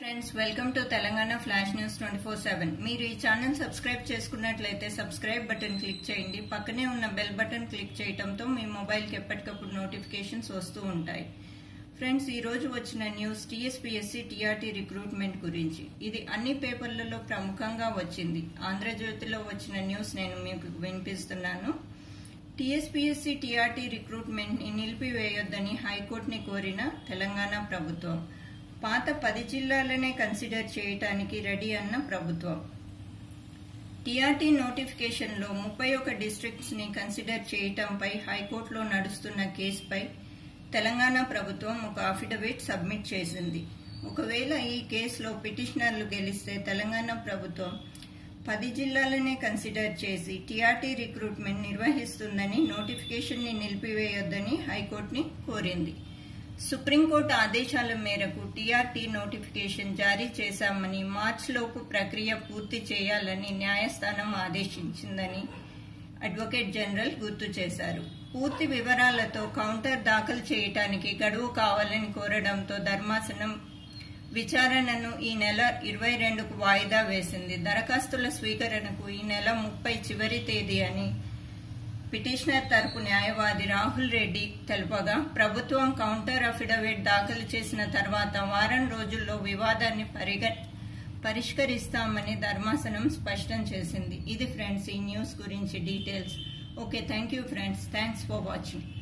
friends welcome to Telangana flash news twenty four seven మీరు ఈ channel subscribe చేసుకున్నట్లయితే subscribe button click చేయండి పక్కనే ఉన్న బెల్ బటన్ క్లిక్ చేయడంతో మీ మొబైల్కి ఎప్పటికప్పుడు నోటిఫికేషన్స్ వస్తూ ఉంటాయి ఫ్రెండ్స్ ఈ రోజు వచ్చిన న్యూస్ టీఎస్పీఎస్సీ టీఆర్టీ రిక్రూట్మెంట్ గురించి ఇది అన్ని పేపర్లలో ప్రముఖంగా వచ్చింది ఆంధ్రజ్యోతిలో వచ్చిన న్యూస్ నేను మీకు వినిపిస్తున్నాను టీఎస్పీఎస్సీ టీఆర్టీ రిక్రూట్మెంట్ ని నిలిపివేయొద్దని హైకోర్టుని కోరిన తెలంగాణ ప్రభుత్వం పాత పది జిల్లాలనే కన్సిడర్ చేయటానికి రెడీ అన్న ప్రభుత్వం టీఆర్టీ నోటిఫికేషన్లో ముప్పై ఒక డిస్ట్రిక్ట్స్ ని కన్సిడర్ చేయటంపై హైకోర్టులో నడుస్తున్న కేసుపై తెలంగాణ ప్రభుత్వం ఒక అఫిడవిట్ సబ్మిట్ చేసింది ఒకవేళ ఈ కేసులో పిటిషనర్లు గెలిస్తే తెలంగాణ ప్రభుత్వం పది జిల్లాలనే కన్సిడర్ చేసి టీఆర్టీ రిక్రూట్మెంట్ నిర్వహిస్తుందని నోటిఫికేషన్ ని నిలిపివేయొద్దని హైకోర్టుని కోరింది సుప్రీంకోర్టు ఆదేశాల మేరకు టీఆర్టీ నోటిఫికేషన్ జారీ చేశామని మార్చిలోపు ప్రక్రియ పూర్తి చేయాలని న్యాయస్థానం ఆదేశించిందని అడ్వకేట్ జనరల్ గుర్తు చేశారు పూర్తి వివరాలతో కౌంటర్ దాఖలు చేయటానికి గడువు కావాలని కోరడంతో ధర్మాసనం విచారణను ఈ నెల ఇరవై రెండుకు వాయిదా వేసింది దరఖాస్తుల స్వీకరణకు ఈ నెల ముప్పై చివరి తేదీ అని పిటిషనర్ తరపు న్యాయవాది రాహుల్ రెడ్డి తెలుపగా ప్రభుత్వం కౌంటర్ అఫిడవిట్ దాఖలు చేసిన తర్వాత వారం రోజుల్లో వివాదాన్ని పరిగ పరిష్కరిస్తామని ధర్మాసనం స్పష్టం చేసింది ఇది ఫ్రెండ్స్ ఈ న్యూస్ గురించి details okay thank you friends thanks for watching